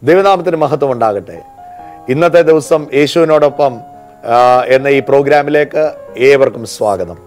ദൈവനാമത്തിന് മഹത്വം ഉണ്ടാകട്ടെ ഇന്നത്തെ ദിവസം യേശുവിനോടൊപ്പം ആ, എന്ന ഈ പ്രോഗ്രാമിലേക്ക് ഏവർക്കും സ്വാഗതം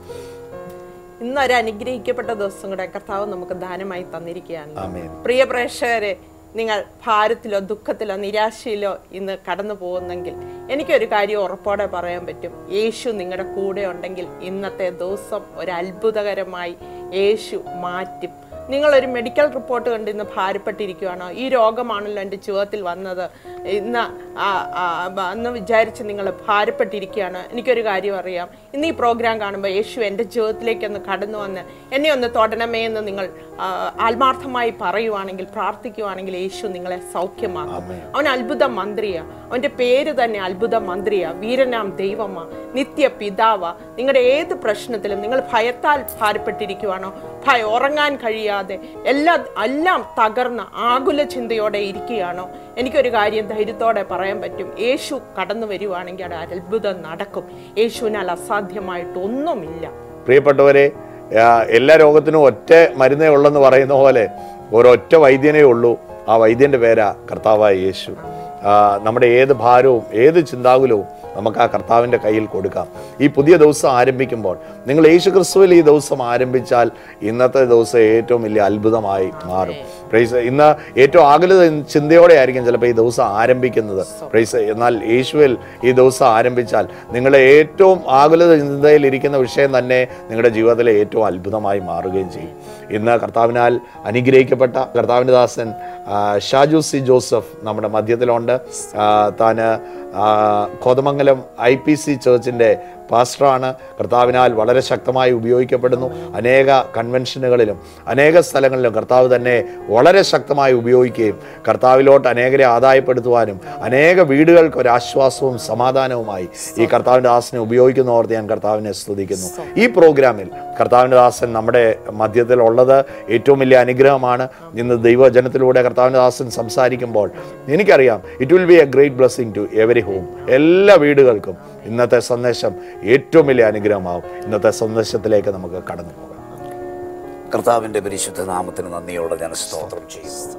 ഇന്നൊരു അനുഗ്രഹിക്കപ്പെട്ട ദിവസം കൂടെ കർത്താവ് നമുക്ക് ദാനമായി തന്നിരിക്കുകയാണ് ആമേൻ പ്രിയ പ്രേക്ഷകരെ നിങ്ങൾ ഭാരത്തിലോ ദുഃഖത്തിലോ നിരാശയിലോ ഇന്ന് കടന്നു പോകുന്നെങ്കിൽ എനിക്കൊരു കാര്യം ഉറപ്പോടെ പറയാൻ പറ്റും യേശു നിങ്ങളുടെ കൂടെ ഉണ്ടെങ്കിൽ ഇന്നത്തെ ദിവസം ഒരു അത്ഭുതകരമായി യേശു മാറ്റും നിങ്ങളൊരു മെഡിക്കൽ റിപ്പോർട്ട് കണ്ട് ഇന്ന് ഭാരപ്പെട്ടിരിക്കുകയാണോ ഈ രോഗമാണല്ലോ എൻ്റെ ജീവിതത്തിൽ വന്നത് ഇന്ന് ആ, ആ, ബ- എന്ന് വിചാരിച്ച് നിങ്ങൾ ഭാരപ്പെട്ടിരിക്കുകയാണ് എനിക്കൊരു കാര്യം അറിയാം ഇന്ന് ഈ പ്രോഗ്രാം കാണുമ്പോൾ യേശു എൻ്റെ ജീവിതത്തിലേക്ക് ഒന്ന് കടന്നു വന്ന് എന്നെ ഒന്ന് തൊടണമേ എന്ന് നിങ്ങൾ ആ, ആത്മാർത്ഥമായി പറയുവാണെങ്കിൽ പ്രാർത്ഥിക്കുവാണെങ്കിൽ യേശു നിങ്ങളെ സൗഖ്യമാക്കും അവൻ അത്ഭുത മന്ത്രിയാ അവൻ്റെ പേര് തന്നെ അത്ഭുത മന്ത്രിയാ വീരനാം ദൈവമാ നിത്യ പിതാവാ നിങ്ങളുടെ ഏത് പ്രശ്നത്തിലും നിങ്ങൾ ഭയത്താൽ ഭാരപ്പെട്ടിരിക്കുവാണോ ഭയ ഉറങ്ങാൻ കഴിയാതെ എല്ലാം എല്ലാം തകർന്ന ആകുല ചിന്തയോടെ ഇരിക്കുകയാണോ എനിക്കൊരു കാര്യം ധൈര്യത്തോടെ പറയാൻ പറ്റും യേശു കടന്നു വരുവാണെങ്കിൽ അവിടെ അത്ഭുതം നടക്കും യേശുവിനാൽ അസാധ്യമായിട്ട് ഒന്നുമില്ല പ്രിയപ്പെട്ടവരെ ആ, എല്ലാ രോഗത്തിനും ഒറ്റ മരുന്നേ ഉള്ളെന്ന് പറയുന്ന പോലെ ഒരൊറ്റ വൈദ്യനേ ഉള്ളൂ ആ വൈദ്യന്റെ പേരാ കർത്താവായ യേശു ആ, നമ്മുടെ ഏത് ഭാരവും ഏത് ചിന്താകുലവും നമുക്ക് ആ കർത്താവിൻ്റെ കയ്യിൽ കൊടുക്കാം ഈ പുതിയ ദിവസം ആരംഭിക്കുമ്പോൾ നിങ്ങൾ യേശു ക്രിസ്തുവിൽ ഈ ദിവസം ആരംഭിച്ചാൽ ഇന്നത്തെ ദിവസം ഏറ്റവും വലിയ അത്ഭുതമായി മാറും പ്രൈസ് ഇന്ന് ഏറ്റവും ആകുലത ചിന്തയോടെ ആയിരിക്കും ചിലപ്പോൾ ഈ ദിവസം ആരംഭിക്കുന്നത് പ്രൈസ് എന്നാൽ യേശുവിൽ ഈ ദിവസം ആരംഭിച്ചാൽ നിങ്ങളുടെ ഏറ്റവും ആകുലത ചിന്തയിൽ ഇരിക്കുന്ന വിഷയം തന്നെ നിങ്ങളുടെ ജീവിതത്തിലെ ഏറ്റവും അത്ഭുതമായി മാറുകയും ചെയ്യും ഇന്ന് കർത്താവിനാൽ അനുഗ്രഹിക്കപ്പെട്ട കർത്താവിൻ്റെ ദാസൻ ആ, ഷാജു സി ജോസഫ് നമ്മുടെ മധ്യത്തിലുണ്ട് ആ, താന് ആ, കോതമംഗലം ഐ പി സി ചേർച്ചിൻ്റെ പാസ്റ്ററാണ് കർത്താവിനാൽ വളരെ ശക്തമായി ഉപയോഗിക്കപ്പെടുന്നു അനേക കൺവെൻഷനുകളിലും അനേക സ്ഥലങ്ങളിലും കർത്താവ് തന്നെ വളരെ ശക്തമായി ഉപയോഗിക്കുകയും കർത്താവിലോട്ട് അനേകരെ ആദായപ്പെടുത്തുവാനും അനേക വീടുകൾക്ക് ഒരു ആശ്വാസവും സമാധാനവുമായി ഈ കർത്താവിൻ്റെ ദാസനെ ഉപയോഗിക്കുന്നതോർത്ത് ഞാൻ കർത്താവിനെ സ്തുതിക്കുന്നു ഈ പ്രോഗ്രാമിൽ കർത്താവിൻ്റെ ദാസൻ നമ്മുടെ മധ്യത്തിൽ ഉള്ളത് ഏറ്റവും വലിയ അനുഗ്രഹമാണ് ഇന്ന് ദൈവജനത്തിലൂടെ കർത്താവിൻ്റെ ദാസൻ സംസാരിക്കുമ്പോൾ എനിക്കറിയാം it will be a great blessing to every home എല്ലാ വീടുകൾക്കും ഇന്നത്തെ സന്ദേശം ഏറ്റവും വലിയ അനുഗ്രഹമാവും ഇന്നത്തെ സന്ദേശത്തിലേക്ക് നമുക്ക് കടന്നു പോകാം കർത്താവിൻ്റെ പരിശുദ്ധ നാമത്തിന് നന്ദിയോടെ ഞാൻ സ്തോത്രം ചെയ്യുന്നു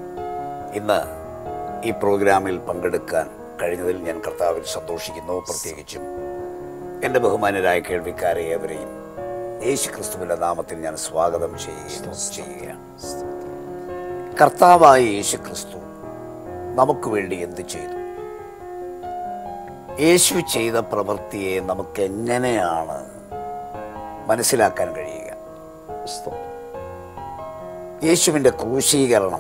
ഇന്ന് ഈ പ്രോഗ്രാമിൽ പങ്കെടുക്കാൻ കഴിഞ്ഞതിൽ ഞാൻ കർത്താവിൽ സന്തോഷിക്കുന്നു പ്രത്യേകിച്ചും എൻ്റെ ബഹുമാനരായ കേൾവിക്കാരെ ഏവരെയും യേശു ക്രിസ്തുവിൻ്റെ നാമത്തിൽ ഞാൻ സ്വാഗതം ചെയ്യുകയും ചെയ്യുകയാണ് കർത്താവായ യേശു ക്രിസ്തു നമുക്ക് വേണ്ടി എന്ത് ചെയ്തു യേശു ചെയ്ത പ്രവൃത്തിയെ നമുക്ക് എങ്ങനെയാണ് മനസ്സിലാക്കാൻ കഴിയുക യേശുവിൻ്റെ ക്രൂശീകരണം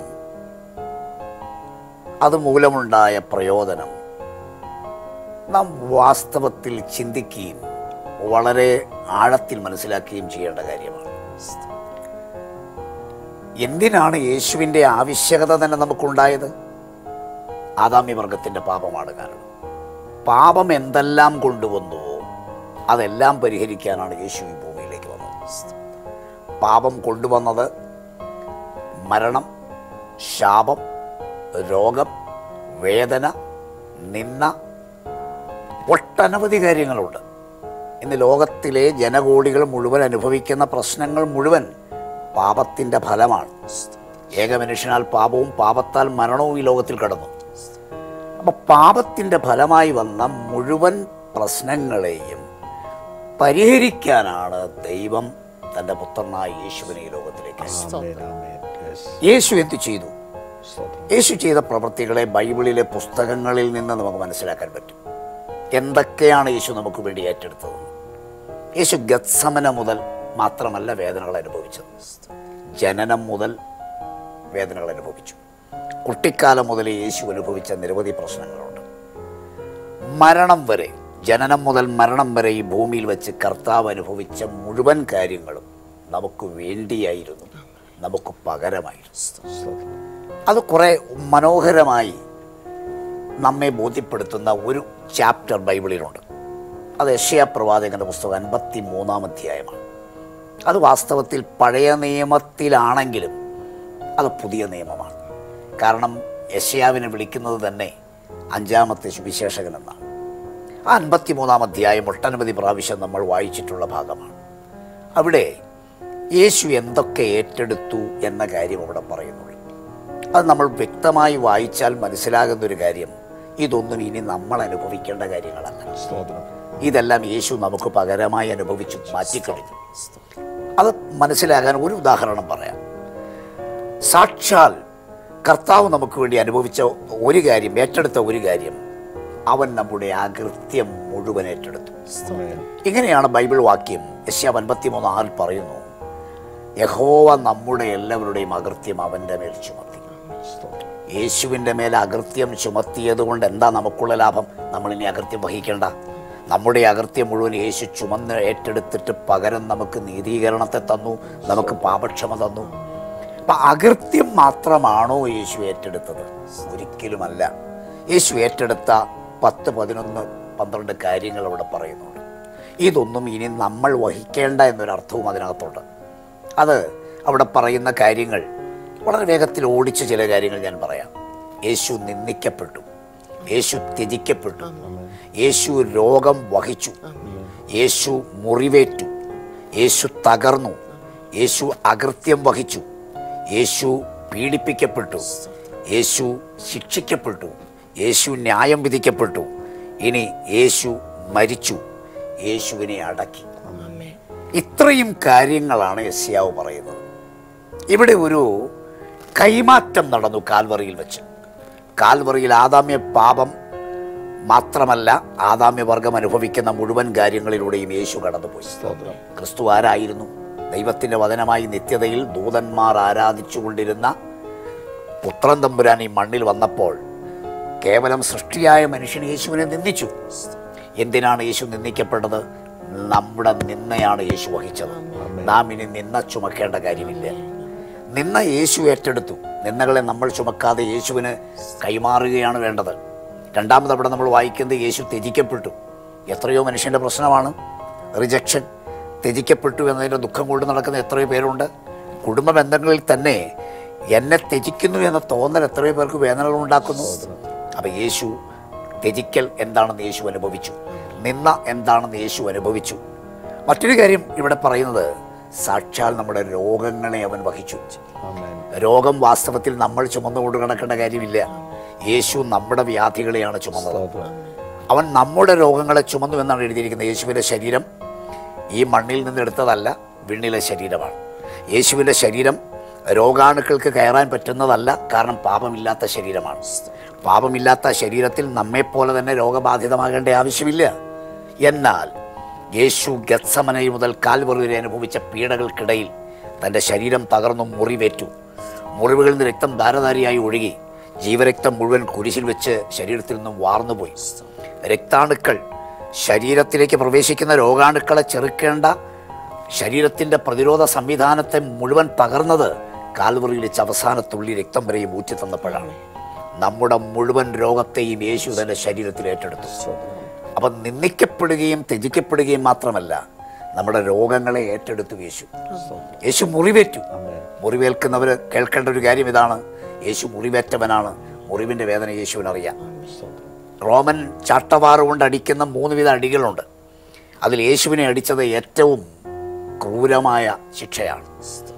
അതുമൂലമുണ്ടായ പ്രയോജനം നാം വാസ്തവത്തിൽ ചിന്തിക്കുകയും വളരെ ആഴത്തിൽ മനസ്സിലാക്കുകയും ചെയ്യേണ്ട കാര്യമാണ് എന്തിനാണ് യേശുവിൻ്റെ ആവശ്യകത തന്നെ നമുക്കുണ്ടായത് ആദാമ്യവർഗത്തിൻ്റെ പാപമാണ് കാരണം പാപം എന്തെല്ലാം കൊണ്ടുവന്നുവോ അതെല്ലാം പരിഹരിക്കാനാണ് യേശു ഈ ഭൂമിയിലേക്ക് വന്നത് പാപം കൊണ്ടുവന്നത് മരണം ശാപം രോഗം വേദന നിന്ന ഒട്ടനവധി കാര്യങ്ങളുണ്ട് ഇന്ന് ലോകത്തിലെ ജനകോടികൾ മുഴുവൻ അനുഭവിക്കുന്ന പ്രശ്നങ്ങൾ മുഴുവൻ പാപത്തിൻ്റെ ഫലമാണ് ഏകമനുഷ്യനാൽ പാപവും പാപത്താൽ മരണവും ഈ ലോകത്തിൽ കടന്നു അപ്പൊ പാപത്തിൻ്റെ ഫലമായി വന്ന മുഴുവൻ പ്രശ്നങ്ങളെയും പരിഹരിക്കാനാണ് ദൈവം തൻ്റെ പുത്രനായ യേശുവിനെ ഈ ലോകത്തിലേക്ക് അയച്ചത്. ആമേൻ, ആമേൻ. Yes. യേശു എന്ത് ചെയ്തു സ്തോത്രം. യേശു ചെയ്ത പ്രവൃത്തികളെ ബൈബിളിലെ പുസ്തകങ്ങളിൽ നിന്ന് നമുക്ക് മനസ്സിലാക്കാൻ പറ്റും എന്തൊക്കെയാണ് യേശു നമുക്ക് വേണ്ടി ഏറ്റെടുത്തത് യേശു ഗത്സമന മുതൽ മാത്രമല്ല വേദനകൾ അനുഭവിച്ചത് ജനനം മുതൽ വേദനകൾ അനുഭവിച്ചു കുട്ടിക്കാലം മുതൽ യേശു അനുഭവിച്ച നിരവധി പ്രശ്നങ്ങളുണ്ട് മരണം വരെ ജനനം മുതൽ മരണം വരെ ഈ ഭൂമിയിൽ വെച്ച് കർത്താവ് അനുഭവിച്ച മുഴുവൻ കാര്യങ്ങളും നമുക്ക് വേണ്ടിയായിരുന്നു നമുക്ക് പകരമായിരുന്നു സ്തോത്രം. അത് കുറേ മനോഹരമായി നമ്മെ ബോധ്യപ്പെടുത്തുന്ന ഒരു ചാപ്റ്റർ ബൈബിളിലുണ്ട് അത് യശയ പ്രവാചകന്റെ പുസ്തകം അൻപത്തി മൂന്നാം അധ്യായമാണ് അത് വാസ്തവത്തിൽ പഴയ നിയമത്തിലാണെങ്കിലും അത് പുതിയ നിയമമാണ് കാരണം യശയാവിനെ വിളിക്കുന്നത് തന്നെ അഞ്ചാമത്തെ സുവിശേഷകൻ എന്നാണ് ആ അൻപത്തി മൂന്നാം അധ്യായം ഒട്ടനവധി പ്രാവശ്യം നമ്മൾ വായിച്ചിട്ടുള്ള ഭാഗമാണ് അവിടെ യേശു എന്തൊക്കെ ഏറ്റെടുത്തു എന്ന കാര്യം അവിടെ പറയുന്നുള്ളൂ അത് നമ്മൾ വ്യക്തമായി വായിച്ചാൽ മനസ്സിലാകുന്ന ഒരു കാര്യം ഇതൊന്നും ഇനി നമ്മൾ അനുഭവിക്കേണ്ട കാര്യങ്ങളല്ല സ്തോത്രം ഇതെല്ലാം യേശു നമുക്ക് പകരമായി അനുഭവിച്ചു മാറ്റിക്കഴിഞ്ഞു അത് മനസ്സിലാകാൻ ഒരു ഉദാഹരണം പറയാം സാക്ഷാൽ കർത്താവ് നമുക്ക് വേണ്ടി അനുഭവിച്ച ഒരു കാര്യം ഏറ്റെടുത്ത ഒരു കാര്യം അവൻ നമ്മുടെ അകൃത്യം മുഴുവൻ ഏറ്റെടുത്തു ആമേൻ. ഇങ്ങനെയാണ് ബൈബിൾ വാക്യം യശ്യ അൻപത്തിമൂന്ന് ആറിൽ പറയുന്നു യഹോവ നമ്മുടെ എല്ലാവരുടെയും അകൃത്യം അവൻ്റെ മേൽ ചുമത്തി സ്തോത്രം യേശുവിൻ്റെ മേൽ അകൃത്യം ചുമത്തിയത് കൊണ്ട് എന്താ നമുക്കുള്ള ലാഭം നമ്മൾ ഇനി അകൃത്യം വഹിക്കേണ്ട നമ്മുടെ അകൃത്യം മുഴുവൻ യേശു ചുമന്ന് ഏറ്റെടുത്തിട്ട് പകരം നമുക്ക് നീതീകരണത്തെ തന്നു നമുക്ക് പാപക്ഷമ തന്നു അപ്പം അകൃത്യം മാത്രമാണോ യേശു ഏറ്റെടുത്തത് ഒരിക്കലുമല്ല യേശു ഏറ്റെടുത്ത പത്ത് പതിനൊന്ന് പന്ത്രണ്ട് കാര്യങ്ങൾ അവിടെ പറയുന്നുണ്ട് ഇതൊന്നും ഇനി നമ്മൾ വഹിക്കേണ്ട എന്നൊരർത്ഥവും അതിനകത്തുണ്ട് അത് അവിടെ പറയുന്ന കാര്യങ്ങൾ വളരെ വേഗത്തിൽ ഓടിച്ച ചില കാര്യങ്ങൾ ഞാൻ പറയാം യേശു നിന്ദിക്കപ്പെട്ടു യേശു ത്യജിക്കപ്പെട്ടു യേശു രോഗം വഹിച്ചു യേശു മുറിവേറ്റു യേശു തകർന്നു യേശു അകൃത്യം വഹിച്ചു യേശു പീഡിപ്പിക്കപ്പെട്ടു യേശു ശിക്ഷിക്കപ്പെട്ടു യേശു ന്യായം വിധിക്കപ്പെട്ടു ഇനി യേശു മരിച്ചു യേശുവിനെ അടക്കി ഇത്രയും കാര്യങ്ങളാണ് യസ്യാവ് പറയുന്നത് ഇവിടെ ഒരു കൈമാറ്റം നടന്നു കാൽവറിയിൽ വെച്ച് കാൽവറിയിൽ ആദാമ്യ പാപം മാത്രമല്ല ആദാമ്യവർഗം അനുഭവിക്കുന്ന മുഴുവൻ കാര്യങ്ങളിലൂടെയും യേശു കടന്നുപോയി സ്തോത്രം ക്രിസ്തു ആരായിരുന്നു ദൈവത്തിൻ്റെ വചനമായി നിത്യതയിൽ ദൂതന്മാർ ആരാധിച്ചുകൊണ്ടിരുന്ന പുത്രൻ തമ്പുരാൻ ഈ മണ്ണിൽ വന്നപ്പോൾ കേവലം സൃഷ്ടിയായ മനുഷ്യൻ യേശുവിനെ നിന്ദിച്ചു എന്തിനാണ് യേശു നിന്ദിക്കപ്പെട്ടത് നമ്മുടെ നിന്നയാണ് യേശു വഹിച്ചത് നാം ഇനി നിന്ന ചുമക്കേണ്ട കാര്യമില്ല നിന്ന യേശു ഏറ്റെടുത്തു നിന്നകളെ നമ്മൾ ചുമക്കാതെ യേശുവിന് കൈമാറുകയാണ് വേണ്ടത് രണ്ടാമത് അവിടെ നമ്മൾ വായിക്കുന്നത് യേശു ത്യജിക്കപ്പെട്ടു എത്രയോ മനുഷ്യൻ്റെ പ്രശ്നമാണ് റിജക്ഷൻ ത്യജിക്കപ്പെട്ടു എന്നതിൻ്റെ ദുഃഖം കൊണ്ട് നടക്കുന്ന എത്രയോ പേരുണ്ട് കുടുംബ ബന്ധങ്ങളിൽ തന്നെ എന്നെ ത്യജിക്കുന്നു എന്ന തോന്നൽ എത്രയോ പേർക്ക് വേദനകൾ ഉണ്ടാക്കുന്നു അപ്പം യേശു ത്യജിക്കൽ എന്താണെന്ന് യേശു അനുഭവിച്ചു നിന്ന എന്താണെന്ന് യേശു അനുഭവിച്ചു മറ്റൊരു കാര്യം ഇവിടെ പറയുന്നത് സാക്ഷാൽ നമ്മുടെ രോഗങ്ങളെ അവൻ വഹിച്ചു ആമേൻ രോഗം വാസ്തവത്തിൽ നമ്മൾ ചുമന്നുകൊണ്ട് കിടക്കേണ്ട കാര്യമില്ല യേശു നമ്മുടെ വ്യാധികളെയാണ് ചുമന്നത് സ്തോത്രം അവൻ നമ്മുടെ രോഗങ്ങളെ ചുമന്നു എന്നാണ് എഴുതിയിരിക്കുന്നത് യേശുവിൻ്റെ ശരീരം ഈ മണ്ണിൽ നിന്ന് എടുത്തതല്ല വിണ്ണിലെ ശരീരമാണ് യേശുവിൻ്റെ ശരീരം രോഗാണുക്കൾക്ക് കയറാൻ പറ്റുന്നതല്ല കാരണം പാപമില്ലാത്ത ശരീരമാണ് പാപമില്ലാത്ത ശരീരത്തിൽ നമ്മെപ്പോലെ തന്നെ രോഗബാധിതമാകേണ്ട ആവശ്യമില്ല എന്നാൽ യേശു ഗത്സമനയിൽ മുതൽ കാൽവറി വരെ അനുഭവിച്ച പീഡകൾക്കിടയിൽ തൻ്റെ ശരീരം തകർന്നു മുറിവേറ്റു മുറിവുകളിൽ നിന്ന് രക്തം ധാരധാരിയായി ഒഴുകി ജീവരക്തം മുഴുവൻ കുരിശിൽ വെച്ച് ശരീരത്തിൽ നിന്നും വാർന്നുപോയി രക്താണുക്കൾ ശരീരത്തിലേക്ക് പ്രവേശിക്കുന്ന രോഗാണുക്കളെ ചെറുക്കേണ്ട ശരീരത്തിൻ്റെ പ്രതിരോധ സംവിധാനത്തെ മുഴുവൻ തകർന്നത് കാൽവറിയിൽ വെച്ച് അവസാന തുള്ളി രക്തം വരെയും ഊറ്റി തന്നപ്പോഴാണ് നമ്മുടെ മുഴുവൻ രോഗത്തെയും യേശു തൻ്റെ ശരീരത്തിൽ ഏറ്റെടുത്തു അപ്പം നിന്ദിക്കപ്പെടുകയും ത്യജിക്കപ്പെടുകയും മാത്രമല്ല നമ്മുടെ രോഗങ്ങളെ ഏറ്റെടുത്തു യേശു യേശു മുറിവേറ്റു മുറിവേൽക്കുന്നവർ കേൾക്കേണ്ട ഒരു കാര്യം ഇതാണ് യേശു മുറിവേറ്റവനാണ് മുറിവിൻ്റെ വേദന യേശുവിനറിയാം റോമൻ ചാട്ടവാറ് കൊണ്ട് അടിക്കുന്ന മൂന്ന് വിധ അടികളുണ്ട് അതിൽ യേശുവിനെ അടിച്ചത് ഏറ്റവും ക്രൂരമായ ശിക്ഷയാണ്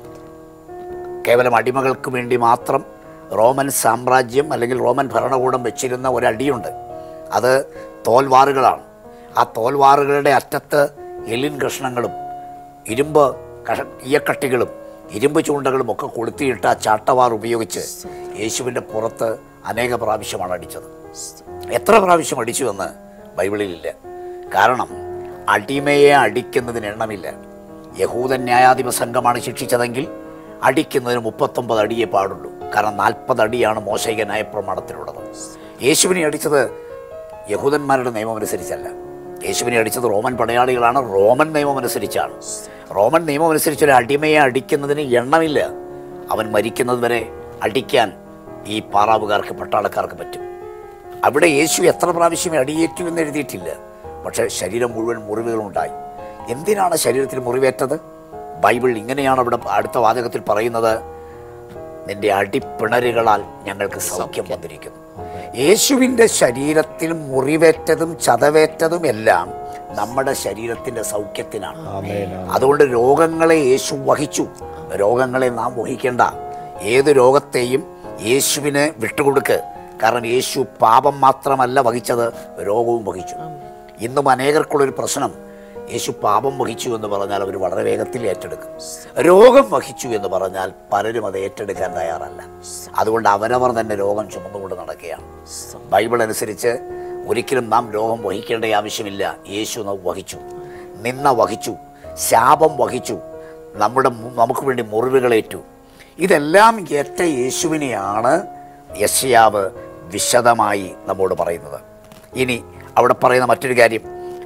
കേവലം അടിമകൾക്ക് വേണ്ടി മാത്രം റോമൻ സാമ്രാജ്യം അല്ലെങ്കിൽ റോമൻ ഭരണകൂടം വെച്ചിരുന്ന ഒരടിയുണ്ട് അത് തോൽവാറുകളാണ് ആ തോൽവാറുകളുടെ അറ്റത്ത് എല്ലിൻ കഷ്ണങ്ങളും ഇരുമ്പ് കഷ ഈയക്കട്ടികളും ഇരുമ്പ് ചൂണ്ടകളും ഒക്കെ കൊളുത്തിയിട്ട് ആ ചാട്ടവാർ ഉപയോഗിച്ച് യേശുവിൻ്റെ പുറത്ത് അനേക പ്രാവശ്യമാണ് അടിച്ചത് എത്ര പ്രാവശ്യം അടിച്ചു എന്ന് ബൈബിളിലില്ല കാരണം അടിമയെ അടിക്കുന്നതിന് എണ്ണമില്ല യഹൂദൻ ന്യായാധിപ സംഘമാണ് ശിക്ഷിച്ചതെങ്കിൽ അടിക്കുന്നതിന് മുപ്പത്തൊമ്പത് അടിയേ പാടുള്ളൂ കാരണം നാൽപ്പത് അടിയാണ് മോശയിക ന്യായപ്രമാണത്തിലുള്ളത് യേശുവിനെ അടിച്ചത് യഹൂദന്മാരുടെ നിയമം അനുസരിച്ചല്ല യേശുവിനെ അടിച്ചത് റോമൻ പടയാളികളാണ് റോമൻ നിയമം അനുസരിച്ചാണ് റോമൻ നിയമം അനുസരിച്ച് ഒരു അടിമയെ അടിക്കുന്നതിന് എണ്ണമില്ല അവൻ മരിക്കുന്നത് വരെ അടിക്കാൻ ഈ പാറാവുകാർക്ക് പട്ടാളക്കാർക്ക് പറ്റും അവിടെ യേശു എത്ര പ്രാവശ്യം അടിയേറ്റു എന്ന് എഴുതിയിട്ടില്ല പക്ഷേ ശരീരം മുഴുവൻ മുറിവുകളുണ്ടായി എന്തിനാണ് ശരീരത്തിൽ മുറിവേറ്റത് ബൈബിൾ ഇങ്ങനെയാണ് അവിടെ അടുത്ത വാചകത്തിൽ പറയുന്നത് നിന്റെ അടിപ്പിണരുകളാൽ ഞങ്ങൾക്ക് സൗഖ്യം വന്നിരിക്കുന്നു യേശുവിൻ്റെ ശരീരത്തിൽ മുറിവേറ്റതും ചതവേറ്റതും എല്ലാം നമ്മുടെ ശരീരത്തിൻ്റെ സൗഖ്യത്തിനാണ് ആമേൻ അതുകൊണ്ട് രോഗങ്ങളെ യേശു വഹിച്ചു രോഗങ്ങളെ നാം വഹിക്കേണ്ട ഏത് രോഗത്തെയും യേശുവിനെ വിട്ടുകൊടുക്ക് കാരണം യേശു പാപം മാത്രമല്ല വഹിച്ചത് രോഗവും വഹിച്ചു ഇന്നും അനേകർക്കുള്ളൊരു പ്രശ്നം യേശു പാപം വഹിച്ചു എന്ന് പറഞ്ഞാൽ അവർ വളരെ വേഗത്തിൽ ഏറ്റെടുക്കും രോഗം വഹിച്ചു എന്ന് പറഞ്ഞാൽ പലരും അത് ഏറ്റെടുക്കാൻ തയ്യാറല്ല അതുകൊണ്ട് അവരവർ തന്നെ രോഗം ചുമന്നുകൊണ്ട് നടക്കുകയാണ് ബൈബിൾ അനുസരിച്ച് ഒരിക്കലും നാം രോഗം വഹിക്കേണ്ട ആവശ്യമില്ല യേശു നാം വഹിച്ചു നിന്ന വഹിച്ചു ശാപം വഹിച്ചു നമ്മുടെ മു- നമുക്ക് വേണ്ടി മുറിവുകളേറ്റു ഇതെല്ലാം ഏറ്റ യേശുവിനെയാണ് യശയാവ് വിശദമായി നമ്മോട് പറയുന്നത് ഇനി അവിടെ പറയുന്ന മറ്റൊരു കാര്യം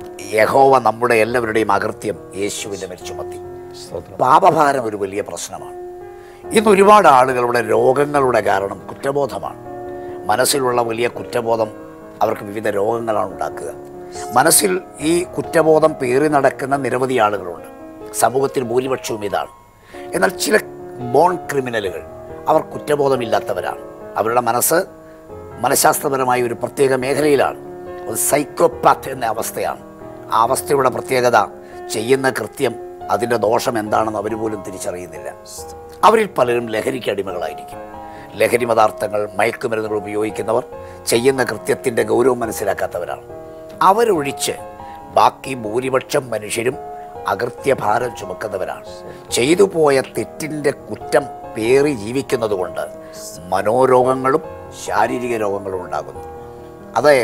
യഹോവ നമ്മുടെ എല്ലാവരുടെയും അകൃത്യം യേശുവിൻ്റെ മേൽ ചുമത്തി സ്തോത്രം പാപഭാരം ഒരു വലിയ പ്രശ്നമാണ് ഇന്ന് ഒരുപാട് ആളുകളുടെ രോഗങ്ങളുടെ കാരണം കുറ്റബോധമാണ് മനസ്സിലുള്ള വലിയ കുറ്റബോധം അവർക്ക് വിവിധ രോഗങ്ങളാണ് ഉണ്ടാക്കുക മനസ്സിൽ ഈ കുറ്റബോധം പേറി നടക്കുന്ന നിരവധി ആളുകളുണ്ട് സമൂഹത്തിൽ ഭൂരിപക്ഷവും ഇതാണ് എന്നാൽ ചില ബോൺ ക്രിമിനലുകൾ അവർ കുറ്റബോധമില്ലാത്തവരാണ് അവരുടെ മനസ്സ് മനഃശാസ്ത്രപരമായ ഒരു പ്രത്യേക മേഖലയിലാണ് ഒരു സൈക്കോപാത്ത് എന്ന അവസ്ഥയാണ് ആ അവസ്ഥയുടെ പ്രത്യേകത ചെയ്യുന്ന കൃത്യം അതിൻ്റെ ദോഷം എന്താണെന്ന് അവർ പോലും തിരിച്ചറിയുന്നില്ല അവരിൽ പലരും ലഹരിക്ക് അടിമകളായിരിക്കും ലഹരി പദാർത്ഥങ്ങൾ മയക്കുമരുന്നുകൾ ഉപയോഗിക്കുന്നവർ ചെയ്യുന്ന കൃത്യത്തിൻ്റെ ഗൗരവം മനസ്സിലാക്കാത്തവരാണ് അവരൊഴിച്ച് ബാക്കി ഭൂരിപക്ഷം മനുഷ്യരും അകൃത്യഭാരം ചുമക്കുന്നവരാണ് ചെയ്തു പോയ തെറ്റിൻ്റെ കുറ്റം പേറി ജീവിക്കുന്നത് കൊണ്ട് മനോരോഗങ്ങളും ശാരീരിക രോഗങ്ങളും ഉണ്ടാകുന്നു അത്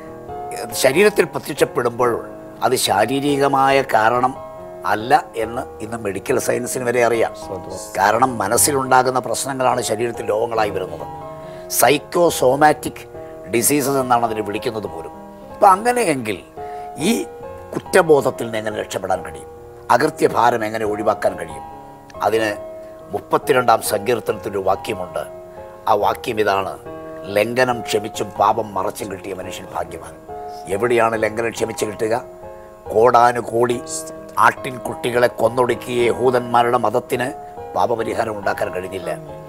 ശരീരത്തിൽ പ്രത്യക്ഷപ്പെടുമ്പോൾ അത് ശാരീരികമായ കാരണം അല്ല എന്ന് ഇന്ന് മെഡിക്കൽ സയൻസിന് വരെ അറിയാം കാരണം മനസ്സിലുണ്ടാകുന്ന പ്രശ്നങ്ങളാണ് ശരീരത്തിൽ രോഗങ്ങളായി വരുന്നത് സൈക്കോ സോമാറ്റിക് ഡിസീസസ് എന്നാണ് അതിനെ വിളിക്കുന്നത് പോലും അപ്പം അങ്ങനെയെങ്കിൽ ഈ കുറ്റബോധത്തിൽ നിന്ന് എങ്ങനെ രക്ഷപ്പെടാൻ കഴിയും അകൃത്യഭാരം എങ്ങനെ ഒഴിവാക്കാൻ കഴിയും അതിന് മുപ്പത്തിരണ്ടാം സങ്കീർത്തനത്തിൻ്റെ ഒരു വാക്യമുണ്ട് ആ വാക്യം ഇതാണ് ലംഘനം ക്ഷമിച്ചും പാപം മറച്ചും കിട്ടിയ മനുഷ്യൻ ഭാഗ്യവാൻ എവിടെയാണ് ലംഘനം ക്ഷമിച്ച് കിട്ടുക കോടാനുകോടി ആട്ടിൻകുട്ടികളെ കൊന്നൊടുക്കിയ യഹൂദന്മാരുടെ മതത്തിന് പാപപരിഹാരം ഉണ്ടാക്കാൻ കഴിഞ്ഞില്ല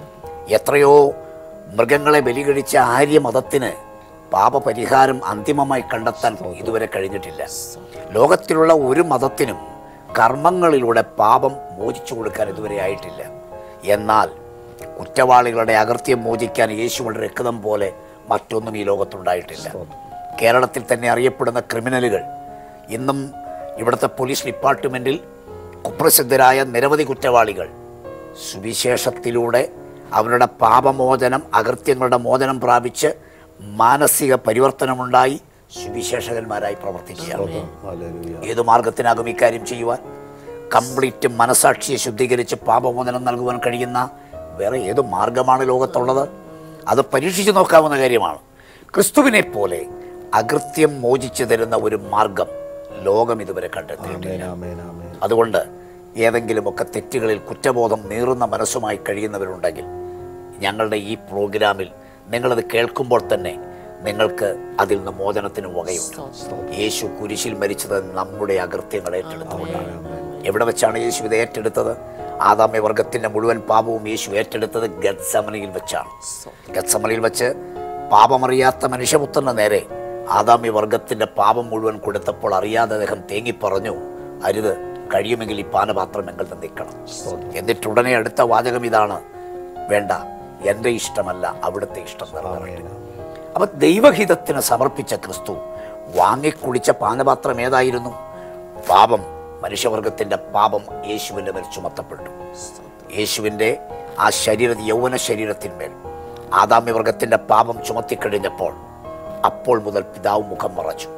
എത്രയോ മൃഗങ്ങളെ ബലികഴിച്ച ആര്യ മതത്തിന് പാപപരിഹാരം അന്തിമമായി കണ്ടെത്താൻ ഇതുവരെ കഴിഞ്ഞിട്ടില്ല ലോകത്തിലുള്ള ഒരു മതത്തിനും കർമ്മങ്ങളിലൂടെ പാപം മോചിച്ചു കൊടുക്കാൻ ഇതുവരെ ആയിട്ടില്ല എന്നാൽ കുറ്റവാളികളുടെ അകൃത്യം മോചിക്കാൻ യേശുവിൻ്റെ രക്തം പോലെ മറ്റൊന്നും ഈ ലോകത്തുണ്ടായിട്ടില്ല കേരളത്തിൽ തന്നെ അറിയപ്പെടുന്ന ക്രിമിനലുകൾ ഇന്നും ഇവിടുത്തെ പോലീസ് ഡിപ്പാർട്ട്മെൻറ്റിൽ കുപ്രസിദ്ധരായ നിരവധി കുറ്റവാളികൾ സുവിശേഷത്തിലൂടെ അവരുടെ പാപമോചനം അകൃത്യങ്ങളുടെ മോചനം പ്രാപിച്ച് മാനസിക പരിവർത്തനമുണ്ടായി സുവിശേഷകന്മാരായി പ്രവർത്തിക്കുകയാണ് ഹല്ലേലൂയ. ഏത് മാർഗത്തിനാകും ഇക്കാര്യം ചെയ്യുവാൻ കംപ്ലീറ്റ് മനസാക്ഷിയെ ശുദ്ധീകരിച്ച് പാപമോചനം നൽകുവാൻ കഴിയുന്ന വേറെ ഏത് മാർഗമാണ് ലോകത്തുള്ളത് അത് പരീക്ഷിച്ചു നോക്കാവുന്ന കാര്യമാണ് ക്രിസ്തുവിനെ പോലെ അകൃത്യം മോചിച്ചു തരുന്ന ഒരു മാർഗം ലോകം ഇതുവരെ കണ്ടെത്തിയിട്ടില്ല ആമേൻ, ആമേൻ, ആമേൻ. അതുകൊണ്ട് ഏതെങ്കിലുമൊക്കെ തെറ്റുകളിൽ കുറ്റബോധം നീറുന്ന മനസ്സുമായി കഴിയുന്നവരുണ്ടെങ്കിൽ ഞങ്ങളുടെ ഈ പ്രോഗ്രാമിൽ നിങ്ങളത് കേൾക്കുമ്പോൾ തന്നെ നിങ്ങൾക്ക് അതിൽ നിന്ന് മോചനത്തിന് വകയുണ്ട് യേശു കുരിശിൽ മരിച്ചത് നമ്മുടെ അകൃത്യങ്ങൾ ഏറ്റെടുത്തുകൊണ്ടാണ് എവിടെ വെച്ചാണ് യേശു ഇത് ഏറ്റെടുത്തത് ആദാമ്യ വർഗത്തിന്റെ മുഴുവൻ പാപവും യേശു ഏറ്റെടുത്തത് ഗത്സമനയിൽ വെച്ചാണ് ഗത്സമനയിൽ വെച്ച് പാപമറിയാത്ത മനുഷ്യപുത്രന് നേരെ ആദാമ്യ വർഗത്തിന്റെ പാപം മുഴുവൻ കൊടുത്തപ്പോൾ അറിയാതെ അദ്ദേഹം തേങ്ങി പറഞ്ഞു അരുത് കഴിയുമെങ്കിൽ ഈ പാനപാത്രം എങ്കിൽ നിന്ന് നിൽക്കണം എന്നിട്ടുടനെ അടുത്ത വാചകം ഇതാണ് വേണ്ട എൻ്റെ ഇഷ്ടമല്ല അവിടുത്തെ ഇഷ്ടം നിറവേറട്ടെ അപ്പൊ ദൈവഹിതത്തിന് സമർപ്പിച്ച ക്രിസ്തു വാങ്ങിക്കുടിച്ച പാനപാത്രം ഏതായിരുന്നു പാപം മനുഷ്യവർഗത്തിന്റെ പാപം യേശുവിൻ്റെ മേൽ ചുമത്തപ്പെട്ടു യേശുവിൻ്റെ ആ ശരീര യൗവന ശരീരത്തിന്മേൽ ആദാമ്യവർഗത്തിന്റെ പാപം ചുമത്തിക്കഴിഞ്ഞപ്പോൾ അപ്പോൾ മുതൽ പിതാവ് മുഖം മറച്ചു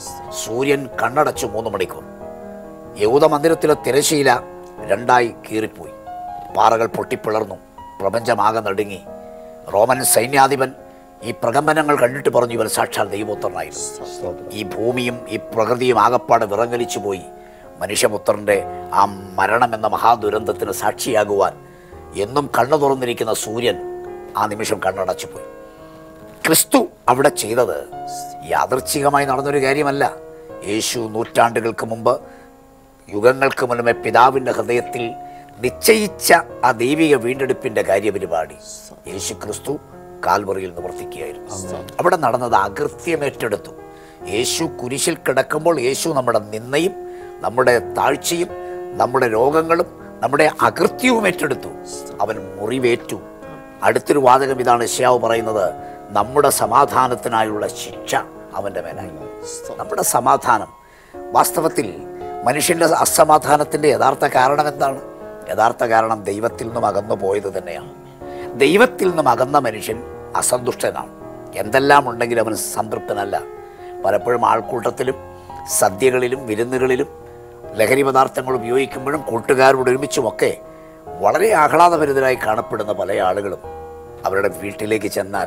സൂര്യൻ കണ്ണടച്ചു മൂന്ന് മണിക്കൂർ യഹൂദ മന്ദിരത്തിലെ തിരശീല രണ്ടായി കീറിപ്പോയി പാറകൾ പൊട്ടിപ്പിളർന്നു പ്രപഞ്ചമാകെ നടുങ്ങി റോമൻ സൈന്യാധിപൻ ഈ പ്രകമ്പനങ്ങൾ കണ്ടിട്ട് പറഞ്ഞു ഇവൻ സാക്ഷാൽ ദൈവപുത്രനായിരുന്നു സ്തോത്രം. ഈ ഭൂമിയും ഈ പ്രകൃതിയും ആകപ്പാടെ വിറങ്ങലിച്ചു പോയി മനുഷ്യപുത്രൻ്റെ ആ മരണം എന്ന മഹാദുരന്തത്തിന് സാക്ഷിയാകുവാൻ എന്നും കണ്ണു തുറന്നിരിക്കുന്ന സൂര്യൻ ആ നിമിഷം കണ്ണടച്ചു പോയി ക്രിസ്തു അവിടെ ചെയ്തത് യാദർച്ഛികമായി നടന്നൊരു കാര്യമല്ല യേശു നൂറ്റാണ്ടുകൾക്ക് മുമ്പ് യുഗങ്ങൾക്ക് മുൻപേ പിതാവിൻ്റെ ഹൃദയത്തിൽ നിശ്ചയിച്ച ആ ദൈവിക വീണ്ടെടുപ്പിൻ്റെ കാര്യപരിപാടി യേശു ക്രിസ്തു കാൽവറിയിൽ നിവർത്തിക്കുകയായിരുന്നു അവിടെ നടന്നത് അകൃത്യം ഏറ്റെടുത്തു യേശു കുരിശിൽ കിടക്കുമ്പോൾ യേശു നമ്മുടെ നിന്നയും നമ്മുടെ താഴ്ചയും നമ്മുടെ രോഗങ്ങളും നമ്മുടെ അകൃത്യവും ഏറ്റെടുത്തു അവൻ മുറിവേറ്റു അടുത്തൊരു വാചകം ഇതാണ് യശയാവ് പറയുന്നത് നമ്മുടെ സമാധാനത്തിനായുള്ള ശിക്ഷ അവൻ്റെ മേലായി നമ്മുടെ സമാധാനം വാസ്തവത്തിൽ മനുഷ്യൻ്റെ അസമാധാനത്തിൻ്റെ യഥാർത്ഥ കാരണം എന്താണ് യഥാർത്ഥ കാരണം ദൈവത്തിൽ നിന്നും അകന്നു പോയത് തന്നെയാണ് ദൈവത്തിൽ നിന്നും അകന്ന മനുഷ്യൻ അസന്തുഷ്ടനാണ് എന്തെല്ലാം ഉണ്ടെങ്കിലും അവൻ സംതൃപ്തനല്ല പലപ്പോഴും ആൾക്കൂട്ടത്തിലും സദ്യകളിലും വിരുന്നുകളിലും ലഹരി പദാർത്ഥങ്ങൾ ഉപയോഗിക്കുമ്പോഴും കൂട്ടുകാരോട് ഒരുമിച്ചുമൊക്കെ വളരെ ആഹ്ലാദഭരിതരായി കാണപ്പെടുന്ന പല ആളുകളും അവരുടെ വീട്ടിലേക്ക് ചെന്നാൽ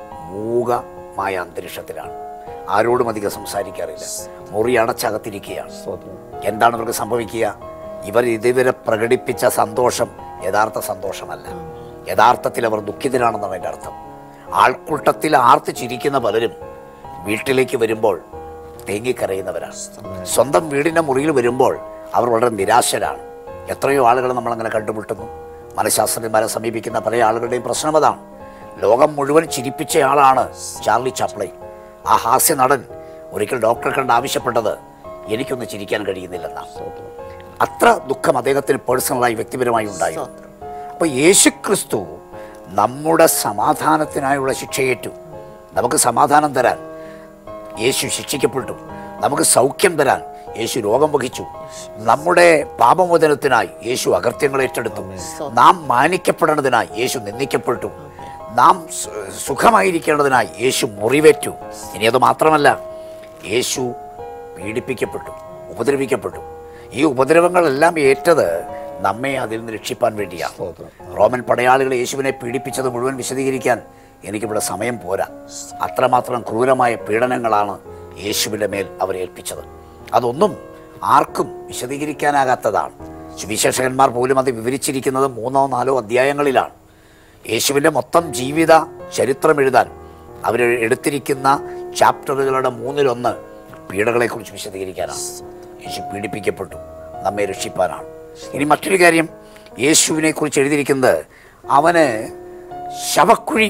മൂകമായ അന്തരീക്ഷത്തിലാണ് ആരോടും അധികം സംസാരിക്കാറില്ല മുറി അടച്ചകത്തിരിക്കുകയാണ് സ്തോത്രം എന്താണ് ഇവർക്ക് സംഭവിക്കുക ഇവർ ഇതുവരെ പ്രകടിപ്പിച്ച സന്തോഷം യഥാർത്ഥ സന്തോഷമല്ല യഥാർത്ഥത്തിൽ അവർ ദുഃഖിതരാണെന്നാണ് എൻ്റെ അർത്ഥം ആൾക്കൂട്ടത്തിൽ ആർത്ത് ചിരിക്കുന്ന പലരും വീട്ടിലേക്ക് വരുമ്പോൾ തേങ്ങിക്കരയുന്നവരാണ് സ്വന്തം വീടിൻ്റെ മുറിയിൽ വരുമ്പോൾ അവർ വളരെ നിരാശരാണ് എത്രയോ ആളുകൾ നമ്മളങ്ങനെ കണ്ടുമുട്ടുന്നു മനഃശാസ്ത്രജ്ഞന്മാരെ സമീപിക്കുന്ന പല ആളുകളുടെയും പ്രശ്നം അതാണ് ലോകം മുഴുവൻ ചിരിപ്പിച്ചയാളാണ് ചാർലി ചാപ്ലൈൻ ആ ഹാസ്യ നടൻ ഒരിക്കൽ ഡോക്ടറെ കണ്ട് ആവശ്യപ്പെട്ടത് എനിക്കൊന്ന് ചിരിക്കാൻ കഴിയുന്നില്ലെന്നാണ് സ്തോത്രം അത്ര ദുഃഖം അദ്ദേഹത്തിന് പേഴ്സണലായി വ്യക്തിപരമായി ഉണ്ടായി അപ്പോൾ യേശുക്രിസ്തു നമ്മുടെ സമാധാനത്തിനായുള്ള ശിക്ഷയേറ്റു നമുക്ക് സമാധാനം തരാൻ യേശു ശിക്ഷിക്കപ്പെട്ടു നമുക്ക് സൗഖ്യം തരാൻ യേശു രോഗം വഹിച്ചു നമ്മുടെ പാപമോചനത്തിനായി യേശു അകൃത്യങ്ങൾ ഏറ്റെടുത്തു നാം മാനിക്കപ്പെടേണ്ടതിനായി യേശു നിന്ദിക്കപ്പെട്ടു നാം സു- സുഖമായിരിക്കേണ്ടതിനായി യേശു മുറിവേറ്റു ഇനി അത് മാത്രമല്ല യേശു പീഡിപ്പിക്കപ്പെട്ടു ഉപദ്രവിക്കപ്പെട്ടു ഈ ഉപദ്രവങ്ങളെല്ലാം ഏറ്റത് നമ്മെ അതിൽ നിന്ന് രക്ഷിപ്പാൻ വേണ്ടിയാണ് സ്തോത്രം റോമൻ പടയാളികൾ യേശുവിനെ പീഡിപ്പിച്ചത് മുഴുവൻ വിശദീകരിക്കാൻ എനിക്കിവിടെ സമയം പോരാ അത്രമാത്രം ക്രൂരമായ പീഡനങ്ങളാണ് യേശുവിൻ്റെ മേൽ അവരെ ഏൽപ്പിച്ചത് അതൊന്നും ആർക്കും വിശദീകരിക്കാനാകാത്തതാണ് സുവിശേഷകന്മാർ പോലും അത് വിവരിച്ചിരിക്കുന്നത് മൂന്നോ നാലോ അധ്യായങ്ങളിലാണ് യേശുവിൻ്റെ മൊത്തം ജീവിത ചരിത്രം എഴുതാൻ അവർ എടുത്തിരിക്കുന്ന ചാപ്റ്ററുകളുടെ മൂന്നിലൊന്ന് പീഡകളെക്കുറിച്ച് വിശദീകരിക്കാനാണ് യേശു പീഡിപ്പിക്കപ്പെട്ടു നമ്മെ രക്ഷിപ്പാനാണ് ഇനി മറ്റൊരു കാര്യം യേശുവിനെ കുറിച്ച് എഴുതിയിരിക്കുന്നത് അവന് ശവക്കുഴി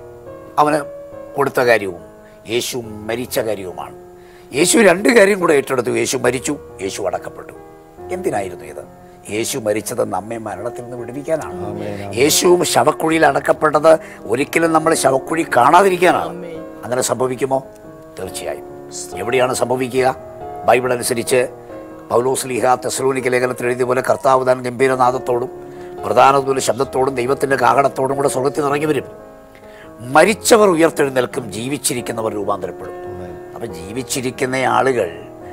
അവന് കൊടുത്ത കാര്യവും യേശു മരിച്ച കാര്യവുമാണ് യേശു രണ്ട് കാര്യം കൂടെ ഏറ്റെടുത്തു യേശു മരിച്ചു യേശു അടക്കപ്പെട്ടു എന്തിനായിരുന്നു ഇത് യേശു മരിച്ചത് നമ്മെ മരണത്തിൽ നിന്ന് വിടുവിക്കാനാണ് യേശുവും ശവക്കുഴിയിൽ അടക്കപ്പെട്ടത് ഒരിക്കലും നമ്മൾ ശവക്കുഴി കാണാതിരിക്കാനാണ് അങ്ങനെ സംഭവിക്കുമോ തീർച്ചയായും എവിടെയാണ് സംഭവിക്കുക ബൈബിൾ അനുസരിച്ച് പൗലോസ് ലീഹ തെസലോനിക്ക ലേഖനത്തിൽ എഴുതിയ പോലെ കർത്താവ് താൻ ഗംഭീരനാഥത്തോടും പ്രധാനതുപോലെ ശബ്ദത്തോടും ദൈവത്തിൻ്റെ കാഹളത്തോടും കൂടെ സ്വർഗത്തിൽ ഇറങ്ങി വരും മരിച്ചവർ ഉയർത്തെഴുന്നേൽക്കും ജീവിച്ചിരിക്കുന്നവർ രൂപാന്തരപ്പെടും അപ്പം ജീവിച്ചിരിക്കുന്ന ആളുകൾ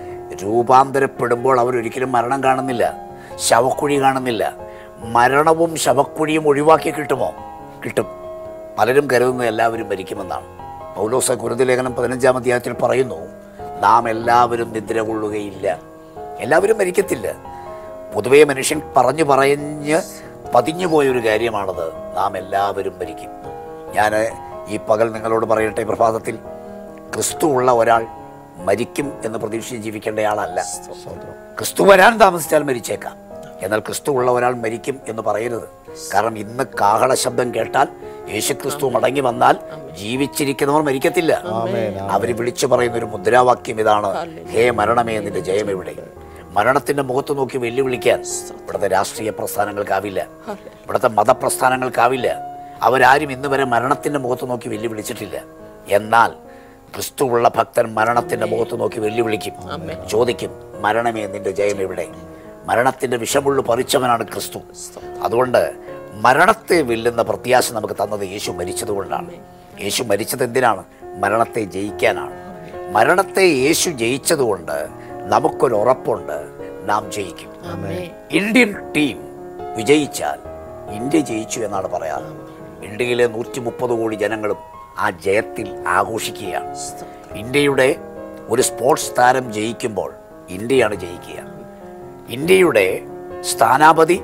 രൂപാന്തരപ്പെടുമ്പോൾ അവരൊരിക്കലും മരണം കാണുന്നില്ല ശവക്കുഴി കാണുന്നില്ല മരണവും ശവക്കുഴിയും ഒഴിവാക്കി കിട്ടുമോ കിട്ടും പലരും കരുതുന്നത് എല്ലാവരും മരിക്കുമെന്നാണ് പൗലോസ കുരുതി ലേഖനം പതിനഞ്ചാം അധ്യായത്തിൽ പറയുന്നു നാം എല്ലാവരും നിദ്ര കൊള്ളുകയില്ല എല്ലാവരും മരിക്കത്തില്ല പൊതുവേ മനുഷ്യൻ പറഞ്ഞു പറഞ്ഞ് പതിഞ്ഞു പോയൊരു കാര്യമാണത് നാം എല്ലാവരും മരിക്കും ഞാൻ ഈ പകൽ നിങ്ങളോട് പറയട്ടെ ഈ പ്രഭാതത്തിൽ ക്രിസ്തു ഉള്ള ഒരാൾ മരിക്കും എന്ന് പ്രതീക്ഷിച്ച് ജീവിക്കേണ്ടയാളല്ല സ്തോത്രം ക്രിസ്തു വരാൻ താമസിച്ചാൽ മരിച്ചേക്കാം എന്നാൽ ക്രിസ്തു ഉള്ള ഒരാൾ മരിക്കും എന്ന് പറയരുത് കാരണം ഇന്ന് കാഹള ശബ്ദം കേട്ടാൽ യേശു ക്രിസ്തു മടങ്ങി വന്നാൽ ജീവിച്ചിരിക്കുന്നവർ മരിക്കത്തില്ല അവർ വിളിച്ചു പറയുന്ന ഒരു മുദ്രാവാക്യം ഇതാണ് ഹേ മരണമേ നിന്റെ ജയം എവിടെ മരണത്തിന്റെ മുഖത്ത് നോക്കി വെല്ലുവിളിക്കാൻ ഇവിടുത്തെ രാഷ്ട്രീയ പ്രസ്ഥാനങ്ങൾക്കാവില്ല ഇവിടുത്തെ മതപ്രസ്ഥാനങ്ങൾക്കാവില്ല അവരാരും ഇന്ന് വരെ മരണത്തിന്റെ മുഖത്ത് നോക്കി വെല്ലുവിളിച്ചിട്ടില്ല എന്നാൽ ക്രിസ്തുവുള്ള ഭക്തൻ മരണത്തിന്റെ മുഖത്ത് നോക്കി വെല്ലുവിളിക്കും ചോദിക്കും മരണമേ നിന്റെ ജയം എവിടെ മരണത്തിന്റെ വിഷമുള്ളു പറിച്ചവനാണ് ക്രിസ്തു അതുകൊണ്ട് മരണത്തെ വെല്ലുന്ന പ്രത്യാശ നമുക്ക് തന്നത് യേശു മരിച്ചതുകൊണ്ടാണ് യേശു മരിച്ചത് എന്തിനാണ് മരണത്തെ ജയിക്കാനാണ് മരണത്തെ യേശു ജയിച്ചതുകൊണ്ട് നമുക്കൊരു ഉറപ്പുണ്ട് നാം ജയിക്കും ഇന്ത്യൻ ടീം വിജയിച്ചാൽ ഇന്ത്യ ജയിച്ചു എന്നാണ് പറയാറ് ഇന്ത്യയിലെ നൂറ്റി മുപ്പത് കോടി ജനങ്ങളും ആ ജയത്തിൽ ആഘോഷിക്കുകയാണ് ഇന്ത്യയുടെ ഒരു സ്പോർട്സ് താരം ജയിക്കുമ്പോൾ ഇന്ത്യയാണ് ജയിക്കുക ഇന്ത്യയുടെ സ്ഥാനാപതി